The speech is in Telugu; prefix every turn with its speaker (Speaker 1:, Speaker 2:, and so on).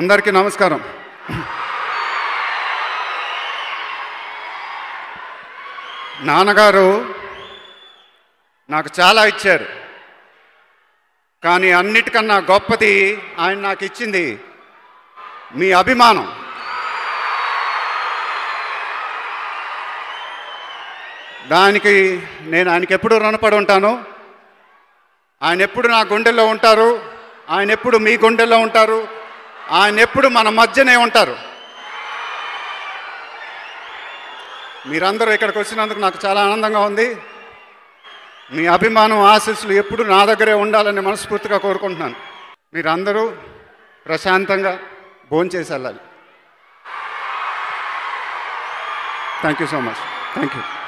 Speaker 1: అందరికీ నమస్కారం నాన్నగారు నాకు చాలా ఇచ్చారు కానీ అన్నిటికన్నా గొప్పది ఆయన నాకు ఇచ్చింది మీ అభిమానం దానికి నేను ఆయనకి ఎప్పుడు రుణపడి ఉంటాను ఆయన ఎప్పుడు నా గుండెల్లో ఉంటారు ఆయన ఎప్పుడు మీ గుండెల్లో ఉంటారు ఆయన ఎప్పుడు మన మధ్యనే ఉంటారు మీరందరూ ఇక్కడికి వచ్చినందుకు నాకు చాలా ఆనందంగా ఉంది మీ అభిమానం ఆశీస్సులు ఎప్పుడు నా దగ్గరే ఉండాలని మనస్ఫూర్తిగా కోరుకుంటున్నాను మీరందరూ ప్రశాంతంగా భోంచేసి వెళ్ళాలి thank you so much thank you